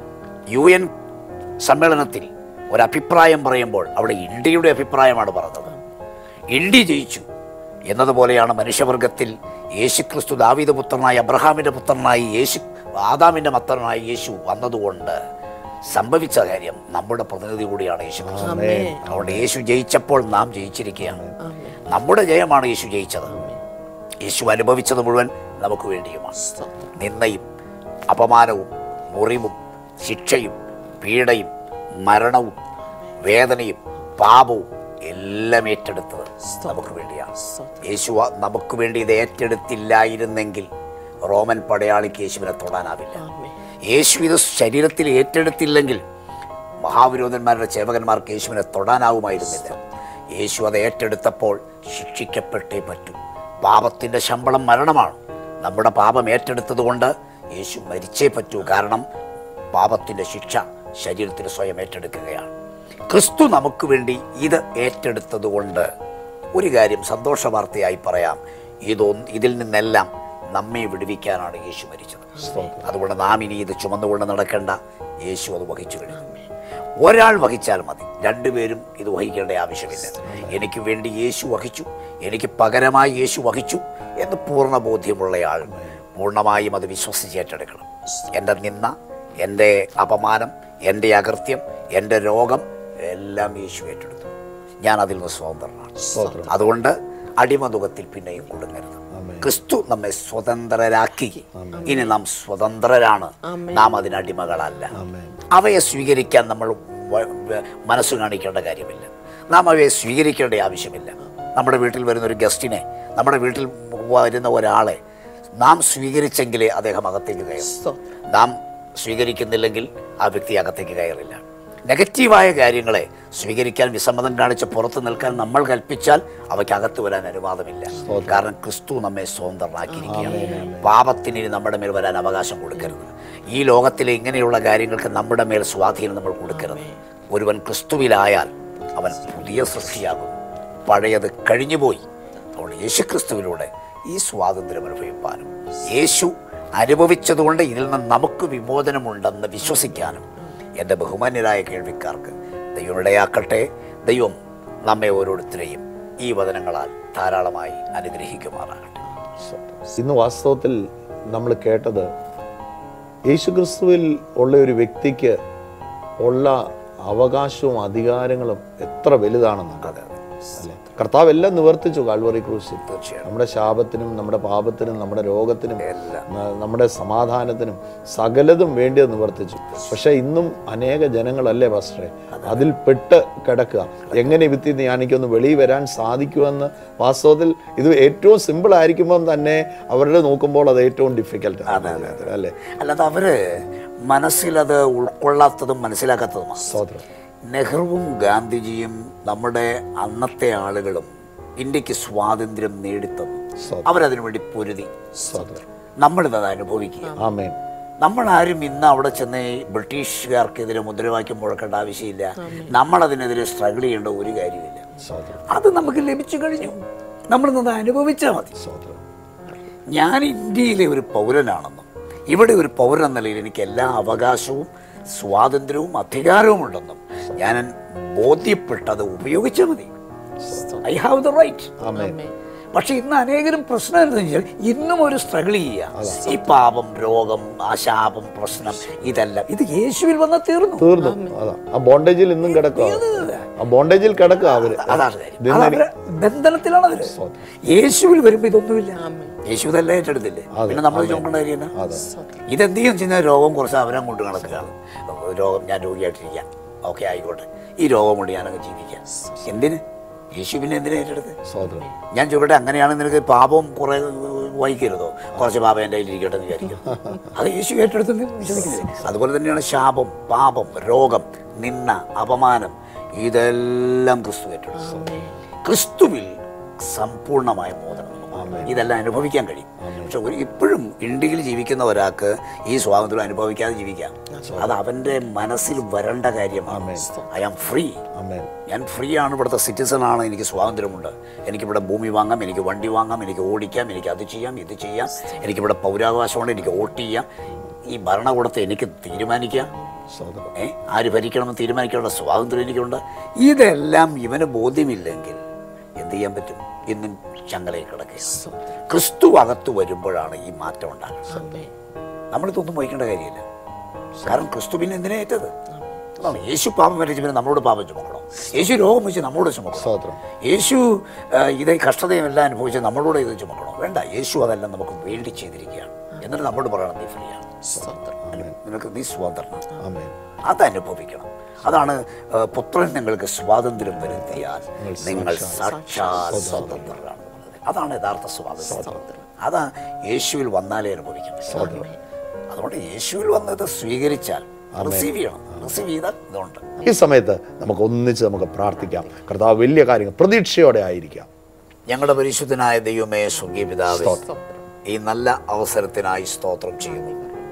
യു എൻ സമ്മേളനത്തിൽ ഒരു അഭിപ്രായം പറയുമ്പോൾ അവിടെ ഇന്ത്യയുടെ അഭിപ്രായമാണ് പറഞ്ഞത് ഇന്ത്യ ജയിച്ചു എന്നതുപോലെയാണ് മനുഷ്യവർഗത്തിൽ യേശുക്രിസ്തു ദാവീദ് പുത്രനായി അബ്രഹാമിൻ്റെ പുത്രനായി യേശു ആദാമിൻ്റെ പുത്രനായി യേശു വന്നതുകൊണ്ട് സംഭവിച്ച കാര്യം നമ്മുടെ പ്രതിനിധി കൂടിയാണ് യേശു ക്രിസ്തു അതുകൊണ്ട് യേശു ജയിച്ചപ്പോൾ നാം ജയിച്ചിരിക്കുകയാണ് നമ്മുടെ ജയമാണ് യേശു ജയിച്ചത് യേശു അനുഭവിച്ചത് മുഴുവൻ നമുക്ക് വേണ്ടിയുമാണ് നിന്ദയും അപമാനവും മുറിവും ശിക്ഷയും പീഡയും മരണവും വേദനയും പാപവും എല്ലാം ഏറ്റെടുത്തത് നമുക്ക് വേണ്ടിയാണ് യേശു നമുക്ക് വേണ്ടി ഇത് ഏറ്റെടുത്തില്ലായിരുന്നെങ്കിൽ റോമൻ പടയാളിക്ക് യേശുവിനെ തൊടാനാവില്ല യേശു ഇത് ശരീരത്തിൽ ഏറ്റെടുത്തില്ലെങ്കിൽ മഹാവിരോധന്മാരുടെ സേവകന്മാർക്ക് യേശുവിനെ തൊടാനാവുമായിരുന്നില്ല യേശു അത് ഏറ്റെടുത്തപ്പോൾ ശിക്ഷിക്കപ്പെട്ടേ പറ്റൂ പാപത്തിൻ്റെ ശമ്പളം മരണമാണ് നമ്മുടെ പാപം ഏറ്റെടുത്തതുകൊണ്ട് യേശു മരിച്ചേ പറ്റൂ കാരണം പാപത്തിൻ്റെ ശിക്ഷ ശരീരത്തിൽ സ്വയം ഏറ്റെടുക്കുകയാണ് ക്രിസ്തു നമുക്ക് വേണ്ടി ഇത് ഏറ്റെടുത്തതുകൊണ്ട് ഒരു കാര്യം സന്തോഷ വാർത്തയായി പറയാം ഇതൊന്ന് ഇതിൽ നിന്നെല്ലാം നമ്മെ വിടുവിക്കാനാണ് യേശു മരിച്ചത് അതുകൊണ്ട് നാം ഇനി ഇത് ചുമന്നുകൊണ്ട് നടക്കേണ്ട യേശു അത് വഹിച്ചു കഴിഞ്ഞു ഒരാൾ വഹിച്ചാൽ മതി രണ്ടുപേരും ഇത് വഹിക്കേണ്ട ആവശ്യമില്ല എനിക്ക് വേണ്ടി യേശു വഹിച്ചു എനിക്ക് പകരമായി യേശു വഹിച്ചു എന്ന് പൂർണ്ണ ബോധ്യമുള്ളയാൾ പൂർണ്ണമായും അത് വിശ്വസിച്ച് ഏറ്റെടുക്കണം എൻ്റെ നിന്ന എൻ്റെ അപമാനം എൻ്റെ അകൃത്യം എൻ്റെ രോഗം എല്ലാം യേശു ഏറ്റെടുത്തു ഞാൻ അതിൽ നിന്ന് സ്വതന്ത്രനാണ് അതുകൊണ്ട് അടിമതുകത്തിൽ പിന്നെയും കൊടുങ്ങരുത് ക്രിസ്തു നമ്മെ സ്വതന്ത്രരാക്കി ഇനി നാം സ്വതന്ത്രരാണ് നാം അതിന് അടിമകളല്ല അവയെ സ്വീകരിക്കാൻ നമ്മൾ വ- വ- മനസ്സ് കാണിക്കേണ്ട കാര്യമില്ല നാം അവയെ സ്വീകരിക്കേണ്ട ആവശ്യമില്ല നമ്മുടെ വീട്ടിൽ വരുന്ന ഒരു ഗസ്റ്റിനെ നമ്മുടെ വീട്ടിൽ വരുന്ന ഒരാളെ നാം സ്വീകരിച്ചെങ്കിലേ അദ്ദേഹം അകത്തേക്ക് കയറും നാം സ്വീകരിക്കുന്നില്ലെങ്കിൽ ആ വ്യക്തി അകത്തേക്ക് കയറില്ല നെഗറ്റീവായ കാര്യങ്ങളെ സ്വീകരിക്കാൻ വിസമ്മതം കാണിച്ച് പുറത്തു നിൽക്കാൻ നമ്മൾ കൽപ്പിച്ചാൽ അവയ്ക്ക് അകത്ത് വരാൻ അനുവാദമില്ല കാരണം ക്രിസ്തു നമ്മെ സ്വതന്ത്രനാക്കിയിരിക്കുകയാണ് പാപത്തിന് ഇനി നമ്മുടെ മേൽ വരാൻ അവകാശം കൊടുക്കരുത് ഈ ലോകത്തിലെ ഇങ്ങനെയുള്ള കാര്യങ്ങൾക്ക് നമ്മുടെ മേൽ സ്വാധീനം നമ്മൾ കൊടുക്കരുത് ഒരുവൻ ക്രിസ്തുവിലായാൽ അവൻ പുതിയ സൃഷ്ടിയാകും പഴയത് കഴിഞ്ഞുപോയി അതുകൊണ്ട് യേശു ക്രിസ്തുവിലൂടെ ഈ സ്വാതന്ത്ര്യം അനുഭവിപ്പാനും യേശു അനുഭവിച്ചതുകൊണ്ട് ഇതിൽ നിന്ന് നമുക്ക് വിമോചനമുണ്ടെന്ന് വിശ്വസിക്കാനും എൻ്റെ ബഹുമാന്യരായ കേൾവിക്കാർക്ക് ദൈവം ഇടയാക്കട്ടെ ദൈവം നമ്മെ ഓരോരുത്തരെയും ഈ വചനങ്ങളാൽ ധാരാളമായി അനുഗ്രഹിക്കുമാറാകട്ടെ ഇന്ന് വാസ്തവത്തിൽ നമ്മൾ കേട്ടത് യേശുക്രിസ്തുവിൽ ഉള്ള ഒരു വ്യക്തിക്ക് ഉള്ള അവകാശവും അധികാരങ്ങളും എത്ര വലുതാണെന്നാണ് അതെ അതെ അല്ലേ കർത്താവ് എല്ലാം നിവർത്തിച്ചു കാൽവറി ക്രൂശിൽ തീർച്ചയായും നമ്മുടെ ശാപത്തിനും നമ്മുടെ പാപത്തിനും നമ്മുടെ രോഗത്തിനും ന- നമ്മുടെ സമാധാനത്തിനും സകലതും വേണ്ടിയത് നിവർത്തിച്ചു പക്ഷെ ഇന്നും അനേക ജനങ്ങളല്ലേ പാസ്റ്ററെ അതിൽ പെട്ട് കിടക്കുക എങ്ങനെ വിത്തി ഞാനിക്കൊന്ന് വെളിയിൽ വരാൻ സാധിക്കുമെന്ന് വാസ്തവത്തിൽ ഇത് ഏറ്റവും സിമ്പിൾ ആയിരിക്കുമ്പം തന്നെ അവരുടെ നോക്കുമ്പോൾ അത് ഏറ്റവും ഡിഫിക്കൽട്ട് അല്ലേ അല്ലാതെ അവര് മനസ്സിലത് ഉൾക്കൊള്ളാത്തതും മനസ്സിലാക്കാത്തതുമാണ് സ്തോത്രം നെഹ്റുവും ഗാന്ധിജിയും നമ്മുടെ അന്നത്തെ ആളുകളും ഇന്ത്യക്ക് സ്വാതന്ത്ര്യം നേടിത്തന്നു സ്തോത്രം അവരതിനു വേണ്ടി പൊരുതി സ്തോത്രം നമ്മളിത് അനുഭവിക്കുക ആമേൻ നമ്മൾ ആരും ഇന്ന് അവിടെ ചെന്ന് ഈ ബ്രിട്ടീഷുകാർക്കെതിരെ മുദ്രാവാക്യം മുഴക്കേണ്ട ആവശ്യമില്ല നമ്മൾ അതിനെതിരെ സ്ട്രഗിൾ ചെയ്യേണ്ട ഒരു കാര്യമില്ല സ്തോത്രം അത് നമുക്ക് ലഭിച്ചു കഴിഞ്ഞു നമ്മളിന്നത് അനുഭവിച്ചാൽ മതി സ്തോത്രം ഞാൻ ഇന്ത്യയിലെ ഒരു പൗരനാണെന്നും ഇവിടെ ഒരു പൗരൻ എന്ന നിലയിൽ എനിക്ക് എല്ലാ അവകാശവും സ്വാതന്ത്ര്യവും അധികാരവും ഉണ്ടെന്നും ഞാൻ ബോധ്യപ്പെട്ടത് ഉപയോഗിച്ചാൽ മതി ഐ ഹാവ് ദ റൈറ്റ് ആമേൻ പക്ഷെ ഇന്ന് അനേകരും പ്രശ്നം എന്താണെന്ന് വെച്ചാൽ ഇന്നും ഒരു സ്ട്രഗിൾ ചെയ്യുക ഈ പാപം രോഗം ആ ശാപം പ്രശ്നം ഇതെല്ലാം ഇത് യേശുവിൽ വന്നാൽ തീർന്നു തീർന്നു അതാ ആ ബോണ്ടേജിൽ ഇന്നും കിടക്കുക ആ ബോണ്ടേജിൽ കിടക്കുക അവര് അതാണ് കാര്യം അത് അവര് ബന്ധനത്തിലാണ് അവര് യേശുവിൽ വരുമ്പോ ഇതൊന്നുമില്ല യേശു ഇതെല്ലാം ഏറ്റെടുത്തില്ലേ പിന്നെ നമ്മൾ ചോദിക്കേണ്ട കാര്യം എന്നാ? അതെ ഇതെന്ത് ചെയ്യും ചെയ്യുന്ന രോഗം കുറച്ച് അവരം കൊണ്ട് നടക്കുകയാണ് രോഗം ഞാൻ രോഗിയായിട്ടിരിക്കാം ഓക്കെ ആയിക്കോട്ടെ ഈ രോഗം കൊണ്ട് ഞാനങ്ങ് ജീവിക്കാം എന്തിന് യേശു പിന്നെ എന്തിനാ ഏറ്റെടുത്ത് സ്തോത്രം ഞാൻ ചോദിക്കട്ടെ അങ്ങനെയാണെങ്കിൽ നിനക്ക് പാപം കുറെ വഹിക്കരുതോ കുറച്ച് പാപം എൻ്റെ കയ്യിൽ ഇരിക്കട്ടെ എന്ന് വിചാരിക്കും അത് യേശു ഏറ്റെടുത്തെന്ന് വിശ്വസിക്കുന്നില്ലേ അതുപോലെ തന്നെയാണ് ശാപം പാപം രോഗം നിന്ന അപമാനം ഇതെല്ലാം ക്രിസ്തു ഏറ്റെടുത്തു ക്രിസ്തുവിൽ സമ്പൂർണ്ണമായ മോചനം നമുക്ക് ഇതെല്ലാം അനുഭവിക്കാൻ കഴിയും പക്ഷെ ഒരു ഇപ്പോഴും ഇന്ത്യയിൽ ജീവിക്കുന്ന ഒരാൾക്ക് ഈ സ്വാതന്ത്ര്യം അനുഭവിക്കാതെ ജീവിക്കാം അത് അവൻ്റെ മനസ്സിൽ വരേണ്ട കാര്യമാണ് ഐ ആം ഫ്രീ ആമേൻ ഞാൻ ഫ്രീ ആണ് ഇവിടുത്തെ സിറ്റിസൺ ആണ് എനിക്ക് സ്വാതന്ത്ര്യമുണ്ട് എനിക്കിവിടെ ഭൂമി വാങ്ങാം എനിക്ക് വണ്ടി വാങ്ങാം എനിക്ക് ഓടിക്കാം എനിക്ക് അത് ചെയ്യാം ഇത് ചെയ്യാം എനിക്കിവിടെ പൗരാവകാശമുണ്ട് എനിക്ക് വോട്ട് ചെയ്യാം ഈ ഭരണകൂടത്തെ എനിക്ക് തീരുമാനിക്കാം സ്തോത്രം ഏ ആര് ഭരിക്കണമെന്ന് തീരുമാനിക്കാനുള്ള സ്വാതന്ത്ര്യം എനിക്കുണ്ട് ഇതെല്ലാം ഇവന് ബോധ്യമില്ലെങ്കിൽ എന്ത് ചെയ്യാൻ പറ്റും ഇന്നും ചങ്ങലയിൽ കിടക്കുക ക്രിസ്തു അകത്ത് വരുമ്പോഴാണ് ഈ മാറ്റം ഉണ്ടാകുന്നത് നമ്മളിതൊന്നും വഹിക്കേണ്ട കാര്യമില്ല കാരണം ക്രിസ്തു പിന്നെ എന്തിനാ ഏറ്റത് അതാണ് യേശു പാപം വരച്ച് പിന്നെ നമ്മളോട് പാപം ചുമക്കണോ യേശു രോഗം വെച്ച് നമ്മളോട് ചുമക്കണോ സ്തോത്രം യേശു ആ, ഇതേ കഷ്ടതയും എല്ലാം അനുഭവിച്ച് നമ്മളോട് ഇത് ചുമക്കണോ വേണ്ട യേശു അതെല്ലാം നമുക്ക് വേണ്ടി ചെയ്തിരിക്കുകയാണ് എന്നിട്ട് നമ്മളോട് പറയണം നീ ഫ്രീയാണ് നിനക്ക് നീ സ്വതന്ത്രനാണ് ആമേൻ അതനുഭവിക്കണം അതാണ് ആ, പുത്രൻ നിങ്ങൾക്ക് സ്വാതന്ത്ര്യം വരുത്തിയാൽ നിങ്ങൾ സാക്ഷാൽ സ്വതന്ത്രരാണ് അതാണ് യഥാർത്ഥ സ്വാതന്ത്ര്യം അതാ യേശുവിൽ വന്നാലേ അനുഭവിക്കാൻ പറ്റും അതുകൊണ്ട് യേശുവിൽ വന്നത് സ്വീകരിച്ചാൽ റിസീവ് ചെയ്യണം റിസീവ് ചെയ്താൽ ഇതുണ്ട് ഈ സമയത്ത് നമുക്ക് ഒന്നിച്ച് നമുക്ക് പ്രാർത്ഥിക്കാം കർത്താവ് വലിയ കാര്യങ്ങൾ പ്രതീക്ഷയോടെ ആയിരിക്കാം ഞങ്ങളുടെ പരിശുദ്ധനായ ദൈവമേ സ്വർഗീയ പിതാവേ സ്തോത്രം ഈ നല്ല അവസരത്തിനായി സ്തോത്രം ചെയ്യുന്നു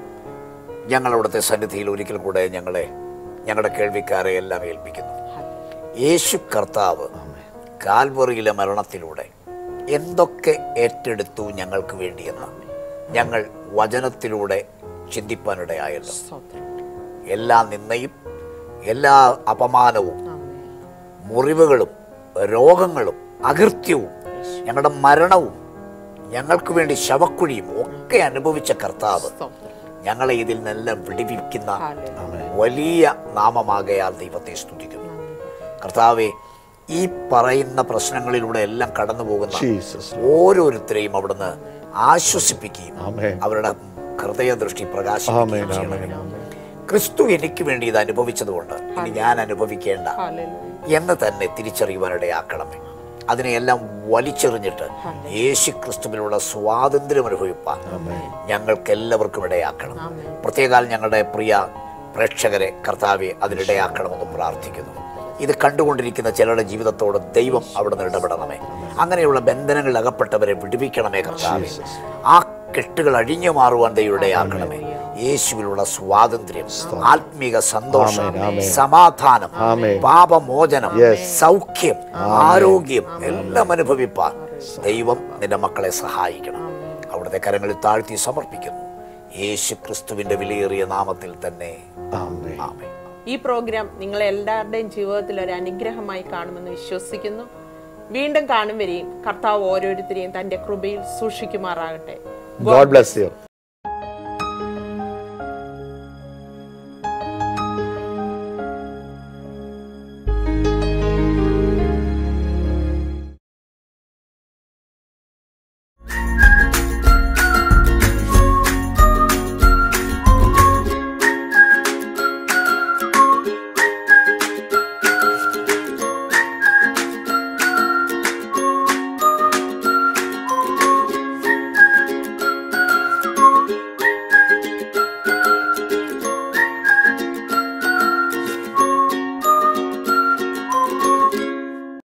ഞങ്ങൾ അവിടുത്തെ സന്നിധിയിൽ ഒരിക്കൽ കൂടെ ഞങ്ങളെ ഞങ്ങളുടെ കേൾവിക്കാരെ എല്ലാം ഏൽപ്പിക്കുന്നു യേശു കർത്താവ് കാൽവറിയിലെ മരണത്തിലൂടെ എന്തൊക്കെ ഏറ്റെടുത്തു ഞങ്ങൾക്ക് വേണ്ടിയെന്ന് ഞങ്ങൾ വചനത്തിലൂടെ ചിന്തിപ്പാനിടയായല്ലോ സ്തോത്രം എല്ലാ നിന്നയും എല്ലാ അപമാനവും മുറിവുകളും രോഗങ്ങളും അകൃത്യവും ഞങ്ങളുടെ മരണവും ഞങ്ങൾക്ക് വേണ്ടി ശവക്കുഴിയും ഒക്കെ അനുഭവിച്ച കർത്താവ് സ്തോത്രം ഞങ്ങളെ ഇതിൽ നിന്നെല്ലാം വിടിവിക്കുന്ന ഹല്ലേലൂയ. വലിയ നാമമാകയാൽ ദൈവത്തെ സ്തുതിക്കുന്നു കർത്താവെ ഈ പറയുന്ന പ്രശ്നങ്ങളിലൂടെ എല്ലാം കടന്നു പോകുന്ന ജീസസ് ഓരോരുത്തരെയും അവിടുന്ന് ആശ്വസിപ്പിക്കുകയും ആമേൻ അവരുടെ ഹൃദയദൃഷ്ടി ആമേൻ പ്രകാശിപ്പിക്കുകയും ആമേൻ ചെയ്യണമേ ക്രിസ്തു എനിക്ക് വേണ്ടി ഇത് അനുഭവിച്ചതുകൊണ്ട് ഇനി ഞാൻ അനുഭവിക്കേണ്ട ഹല്ലേലൂയ. എന്ന് തന്നെ തിരിച്ചറിയുവാനിടയാക്കണമേ അതിനെയെല്ലാം വലിച്ചെറിഞ്ഞിട്ട് യേശു ക്രിസ്തുവിലുള്ള സ്വാതന്ത്ര്യം അനുഭവിപ്പാൻ ഞങ്ങൾക്ക് എല്ലാവർക്കും ഇടയാക്കണം പ്രത്യേകാൽ ഞങ്ങളുടെ പ്രിയ പ്രേക്ഷകരെ കർത്താവെ അതിനിടയാക്കണമെന്ന് പ്രാർത്ഥിക്കുന്നു ഇത് കണ്ടുകൊണ്ടിരിക്കുന്ന ചിലരുടെ ജീവിതത്തോട് ദൈവം അവിടെ നിന്ന് ഇടപെടണമേ അങ്ങനെയുള്ള ബന്ധനങ്ങളിൽ അകപ്പെട്ടവരെ വിടുവിക്കണമേ കർത്താവെ ആ കെട്ടുകൾ അഴിഞ്ഞു മാറുവാൻ ദൈവം ഇടയാക്കണമേ യേശുവിലുള്ള സ്വാതന്ത്ര്യം ആത്മീക സന്തോഷം സമാധാനം ആമേൻ. പാപമോചനം Yes. സൗഖ്യം ആരോഗ്യം എല്ലാം അനുഭവിപ്പാൻ ദൈവം നിന്റെ മക്കളെ സഹായിക്കണം അവിടുത്തെ കരങ്ങളിൽ താഴ്ത്തി സമർപ്പിക്കുന്നു യേശു ക്രിസ്തുവിന്റെ വിലയേറിയ നാമത്തിൽ തന്നെ ആമേൻ ആമേൻ ഈ പ്രോഗ്രാം നിങ്ങളെ എല്ലാവരുടെയും ജീവിതത്തിൽ ഒരു അനുഗ്രഹമായി കാണുമെന്ന് വിശ്വസിക്കുന്നു വീണ്ടും കാണും വരെയും കർത്താവ് ഓരോരുത്തരെയും തന്റെ കൃപയിൽ സൂക്ഷിക്കുമാറാകട്ടെ ഗോഡ് ബ്ലെസ് യു